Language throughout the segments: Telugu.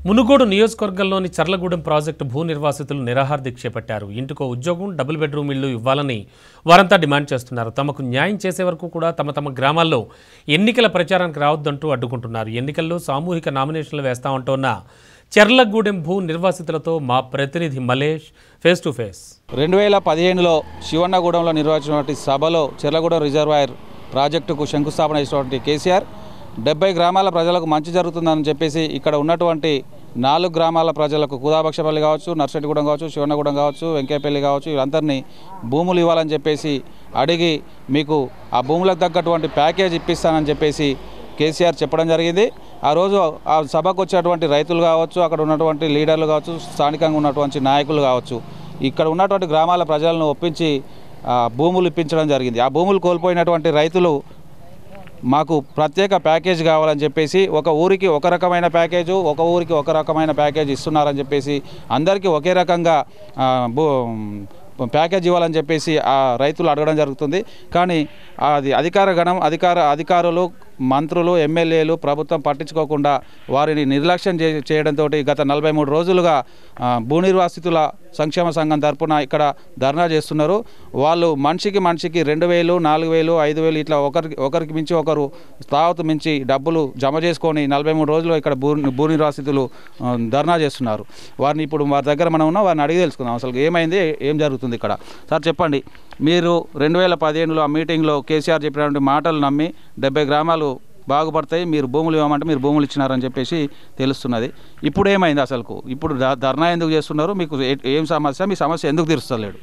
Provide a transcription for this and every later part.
మునుగోడు నియోజకవర్గంలోని చర్లగూడెం ప్రాజెక్టు భూ నిర్వాసితులు నిరాహార దీక్ష చేపట్టారు ఇంటికో ఉద్యోగం డబుల్ బెడ్రూమ్ ఇల్లు ఇవ్వాలని వారంతా డిమాండ్ చేస్తున్నారు తమకు న్యాయం చేసే వరకు కూడా తమ తమ గ్రామాల్లో ఎన్నికల ప్రచారానికి రావద్దంటూ అడ్డుకుంటున్నారు ఎన్నికల్లో సామూహిక నామినేషన్లు వేస్తామంటోన్న చెర్లగూడెం భూ నిర్వాసితులతో మా ప్రతినిధి మలేష్ ఫేస్ టు ఫేస్ రెండు వేల పదిహేనులో శివన్నగూడెంలో నిర్వహించినటువంటి సభలో చెర్లగూడెం రిజర్వాయర్ ప్రాజెక్టుకు శంకుస్థాపన చేసినటువంటి కేసీఆర్ డెబ్బై గ్రామాల ప్రజలకు మంచి జరుగుతుందని చెప్పేసి ఇక్కడ ఉన్నటువంటి నాలుగు గ్రామాల ప్రజలకు కుదాబక్షపల్లి కావచ్చు నర్సటిగూడెం కావచ్చు శివన్నగూడెం కావచ్చు వెంకయ్యపల్లి కావచ్చు వీళ్ళందరినీ భూములు ఇవ్వాలని చెప్పేసి అడిగి మీకు ఆ భూములకు తగ్గటువంటి ప్యాకేజ్ ఇప్పిస్తానని చెప్పేసి కేసీఆర్ చెప్పడం జరిగింది ఆ రోజు ఆ సభకు వచ్చేటువంటి రైతులు కావచ్చు అక్కడ ఉన్నటువంటి లీడర్లు కావచ్చు స్థానికంగా ఉన్నటువంటి నాయకులు కావచ్చు ఇక్కడ ఉన్నటువంటి గ్రామాల ప్రజలను ఒప్పించి ఆ, భూములు ఇప్పించడం జరిగింది ఆ భూములు కోల్పోయినటువంటి రైతులు మాకు ప్రత్యేక ప్యాకేజ్ కావాలని చెప్పేసి ఒక ఊరికి ఒక రకమైన ప్యాకేజు ఒక ఊరికి ఒక రకమైన ప్యాకేజ్ ఇస్తున్నారని చెప్పేసి అందరికీ ఒకే రకంగా ఆ, భూ ప్యాకేజ్ ఇవ్వాలని చెప్పేసి ఆ రైతులు అడగడం జరుగుతుంది కానీ అది అధికార గణం అధికార అధికారులు మంత్రులు ఎమ్మెల్యేలు ప్రభుత్వం పట్టించుకోకుండా వారిని నిర్లక్ష్యం చే చేయడంతో గత నలభై మూడు రోజులుగా ఆ, భూ నిర్వాసితుల సంక్షేమ సంఘం తరపున ఇక్కడ ధర్నా చేస్తున్నారు వాళ్ళు మనిషికి మనిషికి రెండు వేలు నాలుగు వేలు ఐదు వేలు ఇట్లా ఒకరికి ఒకరికి మించి ఒకరు తావతు మించి డబ్బులు జమ చేసుకొని నలభై మూడు రోజులు ఇక్కడ భూ భూ నిర్వాసితులు ఆ, ధర్నా చేస్తున్నారు వారిని ఇప్పుడు వారి దగ్గర మనం ఉన్నాం వారిని అడిగి తెలుసుకుందాం అసలు ఏమైంది ఏం జరుగుతుంది ఇక్కడ సార్ చెప్పండి మీరు రెండు వేల పదిహేనులో ఆ మీటింగ్లో కేసీఆర్ చెప్పినటువంటి మాటలు నమ్మి డెబ్బై గ్రామాలు బాగుపడతాయి మీరు భూములు ఇవ్వమంటే మీరు భూములు ఇచ్చినారని చెప్పేసి తెలుస్తున్నది ఇప్పుడు ఏమైంది అసలుకు ఇప్పుడు ధ- ధర్నా ఎందుకు చేస్తున్నారు మీకు ఏ- ఏం సమస్య మీ సమస్య ఎందుకు తీరుస్తలేడు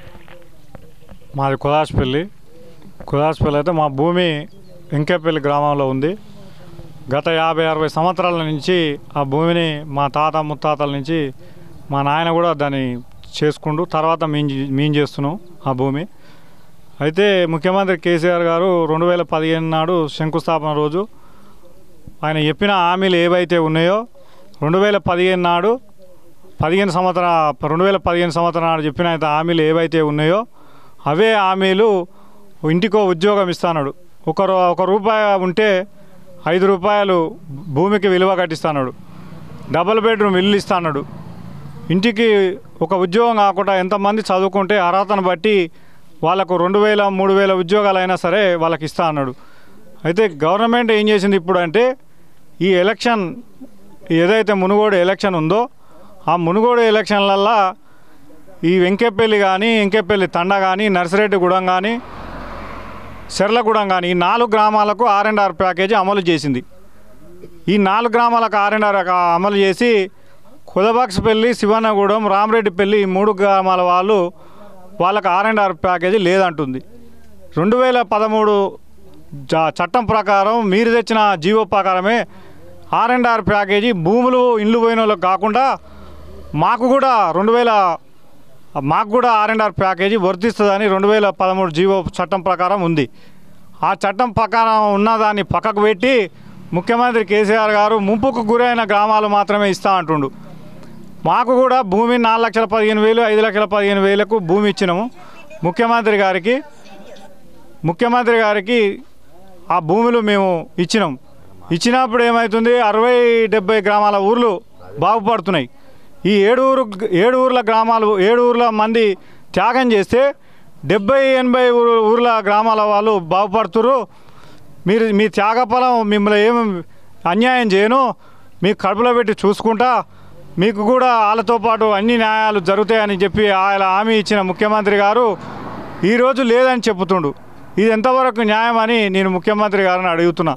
మాది కుదాస్పల్లి కుదాస్పల్లి అయితే మా భూమి వెంకేపల్లి గ్రామంలో ఉంది గత యాభై అరవై సంవత్సరాల నుంచి ఆ భూమిని మా తాత ముత్తాతల నుంచి మా నాయన కూడా దాన్ని చేసుకుంటూ తర్వాత మేము మేము చేస్తున్నాం ఆ భూమి అయితే ముఖ్యమంత్రి కేసీఆర్ గారు రెండు వేల పదిహేను నాడు శంకుస్థాపన రోజు ఆయన చెప్పిన హామీలు ఏవైతే ఉన్నాయో రెండు వేల పదిహేను నాడు పదిహేను సంవత్సర రెండు వేల పదిహేను సంవత్సరం నాడు చెప్పిన అయితే హామీలు ఏవైతే ఉన్నాయో అవే హామీలు ఇంటికో ఉద్యోగం ఇస్తాడు ఒక రూ- ఒక రూపాయి ఉంటే ఐదు రూపాయలు భూమికి విలువ కట్టిస్తాడు డబుల్ బెడ్రూమ్ ఇల్లు ఇస్తాడు ఇంటికి ఒక ఉద్యోగం కాకుండా ఎంతమంది చదువుకుంటే అర్హతను బట్టి వాళ్ళకు రెండు వేల మూడు వేల ఉద్యోగాలు అయినా సరే వాళ్ళకి ఇస్తా అన్నాడు అయితే గవర్నమెంట్ ఏం చేసింది ఇప్పుడు అంటే ఈ ఎలక్షన్ ఏదైతే మునుగోడు ఎలక్షన్ ఉందో ఆ మునుగోడు ఎలక్షన్లల్లో ఈ వెంకెపల్లి కానీ వెంకెపల్లి తండ కానీ నర్సిరెడ్డిగూడెం కానీ సెర్లగూడెం కానీ ఈ నాలుగు గ్రామాలకు ఆర్ అండ్ ఆర్ ప్యాకేజీ అమలు చేసింది ఈ నాలుగు గ్రామాలకు ఆర్ అండ్ ఆర్ అమలు చేసి కుదబాక్స్పల్లి శివన్నగూడెం రామరెడ్డిపల్లి ఈ మూడు గ్రామాల వాళ్ళు వాళ్ళకి ఆర్ అండ్ ఆర్ ప్యాకేజీ లేదంటుంది రెండు వేల పదమూడు జ- చట్టం ప్రకారం మీరు తెచ్చిన జీవో ప్రకారమే ఆర్ అండ్ ఆర్ ప్యాకేజీ భూములు ఇండ్లు పోయిన వాళ్ళకి కాకుండా మాకు కూడా రెండు వేల మాకు కూడా ఆర్ అండ్ ఆర్ ప్యాకేజీ వర్తిస్తుందని రెండు వేల పదమూడు జీవో చట్టం ప్రకారం ఉంది ఆ చట్టం ప్రకారం ఉన్నదాన్ని పక్కకు పెట్టి ముఖ్యమంత్రి కేసీఆర్ గారు ముంపుకు గురైన గ్రామాలు మాత్రమే ఇస్తా అంటుండు మాకు కూడా భూమి నాలుగు లక్షల పదిహేను వేలు ఐదు లక్షల పదిహేను వేలకు భూమి ఇచ్చినాము ముఖ్యమంత్రి గారికి ముఖ్యమంత్రి గారికి ఆ భూములు మేము ఇచ్చినాం ఇచ్చినప్పుడు ఏమవుతుంది అరవై డెబ్బై గ్రామాల ఊర్లు బాగుపడుతున్నాయి ఈ ఏడు ఊరు ఏడు ఊర్ల గ్రామాలు ఏడు ఊర్ల మంది త్యాగం చేస్తే డెబ్బై ఎనభై ఊరు- ఊర్ల గ్రామాల వాళ్ళు బాగుపడుతురు మీరు మీ త్యాగఫలం మిమ్మల్ని ఏం అన్యాయం చేయను మీకు కడుపులో పెట్టి చూసుకుంటా మీకు కూడా వాళ్ళతో పాటు అన్ని న్యాయాలు జరుగుతాయని చెప్పి ఆయన హామీ ఇచ్చిన ముఖ్యమంత్రి గారు ఈరోజు లేదని చెబుతుండు ఇది ఎంతవరకు న్యాయం అని నేను ముఖ్యమంత్రి గారిని అడుగుతున్నా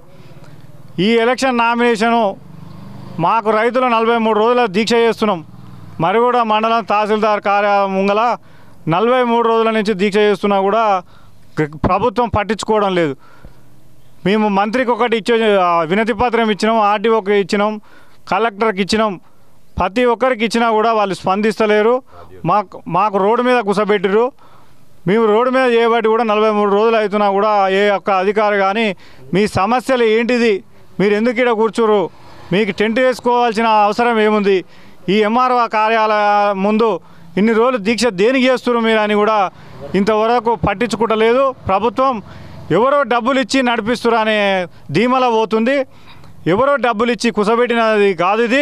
ఈ ఎలక్షన్ నామినేషను మాకు రైతులు నలభై మూడు రోజుల దీక్ష చేస్తున్నాం మరిగూడ మండలం తహసీల్దార్ కార్యాలయం ముంగల నలభై మూడు రోజుల నుంచి దీక్ష చేస్తున్నా కూడా ప్ర- ప్రభుత్వం పట్టించుకోవడం లేదు మేము మంత్రికి ఒకటి ఇచ్చే ఆ, వినతి పత్రం ఇచ్చినాం ఆర్డీఓకి ఇచ్చినాం కలెక్టర్కి ఇచ్చినాం ప్రతి ఒక్కరికి ఇచ్చినా కూడా వాళ్ళు స్పందిస్తలేరు మాకు మాకు రోడ్డు మీద కుసబెట్టిరు మేము రోడ్డు మీద చేయబట్టి కూడా నలభై మూడు రోజులు అవుతున్నా కూడా ఏ ఒక్క అధికారి కానీ మీ సమస్యలు ఏంటిది మీరు ఎందుకు ఇక్కడ కూర్చోరు మీకు టెంట్ వేసుకోవాల్సిన అవసరం ఏముంది ఈ ఎంఆర్ఓ కార్యాలయం ముందు ఇన్ని రోజులు దీక్ష దేనికి చేస్తున్నారు మీరు అని కూడా ఇంతవరకు పట్టించుకుంటలేదు ప్రభుత్వం ఎవరో డబ్బులు ఇచ్చి నడిపిస్తున్నారు అనే ధీమల పోతుంది ఎవరో డబ్బులు ఇచ్చి కుసబెట్టినది కాదు ఇది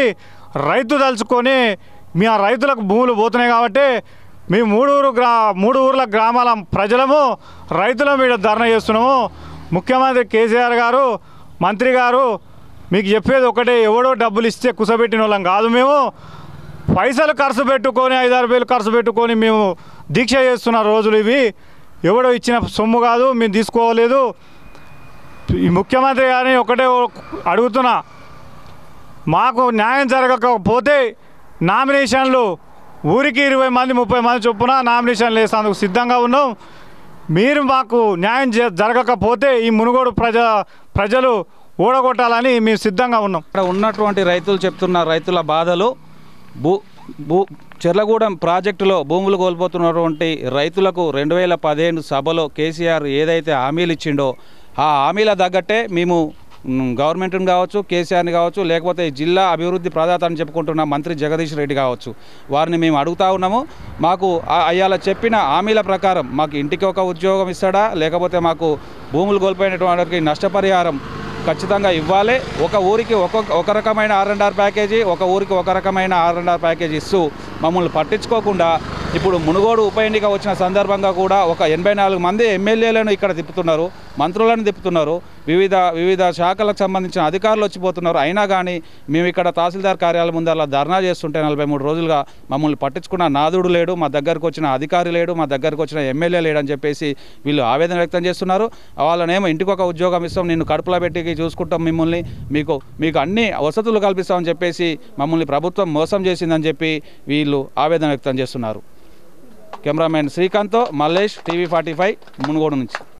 రైతు తలుచుకొని మీ ఆ రైతులకు భూములు పోతున్నాయి కాబట్టి మీ మూడు ఊరు గ్రా మూడు ఊర్ల గ్రామాల ప్రజలము రైతుల మీద ధర్నా చేస్తున్నాము ముఖ్యమంత్రి కేసీఆర్ గారు మంత్రి గారు మీకు చెప్పేది ఒకటే ఎవడో డబ్బులు ఇస్తే కుసబెట్టిన వాళ్ళం కాదు మేము పైసలు ఖర్చు పెట్టుకొని ఐదారు వేలు ఖర్చు పెట్టుకొని మేము దీక్ష చేస్తున్న రోజులు ఇవి ఎవడో ఇచ్చిన సొమ్ము కాదు మేము తీసుకోలేదు ఈ ముఖ్యమంత్రి గారిని ఒకటే అడుగుతున్నా మాకు న్యాయం జరగకపోతే నామినేషన్లు ఊరికి ఇరవై మంది ముప్పై మంది చొప్పున నామినేషన్లు వేసేందుకు సిద్ధంగా ఉన్నాం మీరు మాకు న్యాయం జ- జరగకపోతే ఈ మునుగోడు ప్రజ ప్రజలు ఓడగొట్టాలని మేము సిద్ధంగా ఉన్నాం ఇక్కడ ఉన్నటువంటి రైతులు చెప్తున్న రైతుల బాధలు భూ భూ చెర్లగూడెం ప్రాజెక్టులో భూములు కోల్పోతున్నటువంటి రైతులకు రెండు వేల పదిహేను సభలో కేసీఆర్ ఏదైతే హామీలు ఇచ్చిండో ఆ హామీల తగ్గట్టే మేము మ్, గవర్నమెంట్ని కావచ్చు కేసీఆర్ని కావచ్చు లేకపోతే ఈ జిల్లా అభివృద్ధి ప్రదాత అని చెప్పుకుంటున్న మంత్రి జగదీష్ రెడ్డి కావచ్చు వారిని మేము అడుగుతా ఉన్నాము మాకు ఆ- అయ్యాల చెప్పిన హామీల ప్రకారం మాకు ఇంటికి ఒక ఉద్యోగం ఇస్తాడా లేకపోతే మాకు భూములు కోల్పోయినటువంటి వారికి నష్టపరిహారం ఖచ్చితంగా ఇవ్వాలి ఒక ఊరికి ఒక్కొక్క ఒక రకమైన ఆర్ అండ్ ఆర్ ప్యాకేజీ ఒక ఊరికి ఒక రకమైన ఆర్ అండ్ ఆర్ ప్యాకేజీ ఇస్తూ మమ్మల్ని పట్టించుకోకుండా ఇప్పుడు మునుగోడు ఉప ఎన్నిక వచ్చిన సందర్భంగా కూడా ఒక ఎనభై నాలుగు మంది ఎమ్మెల్యేలను ఇక్కడ తిప్పుతున్నారు మంత్రులను తిప్పుతున్నారు వివిధ వివిధ శాఖలకు సంబంధించిన అధికారులు వచ్చిపోతున్నారు అయినా కానీ మేము ఇక్కడ తహసీల్దార్ కార్యాలయం ముందు అలా ధర్నా చేస్తుంటే నలభై మూడు రోజులుగా మమ్మల్ని పట్టించుకున్న నాదుడు లేడు మా దగ్గరకు వచ్చిన అధికారి లేడు మా దగ్గరకు వచ్చిన ఎమ్మెల్యే లేడు అని చెప్పేసి వీళ్ళు ఆవేదన వ్యక్తం చేస్తున్నారు వాళ్ళనేమో ఇంటికి ఒక ఉద్యోగం ఇస్తాం నిన్ను కడుపులో పెట్టి చూసుకుంటాం మిమ్మల్ని మీకు మీకు అన్ని వసతులు కల్పిస్తామని చెప్పేసి మమ్మల్ని ప్రభుత్వం మోసం చేసిందని చెప్పి వీళ్ళు ఆవేదన వ్యక్తం చేస్తున్నారు కెమెరామెన్ శ్రీకాంత్తో Mallesh TV forty five Munugodu నుంచి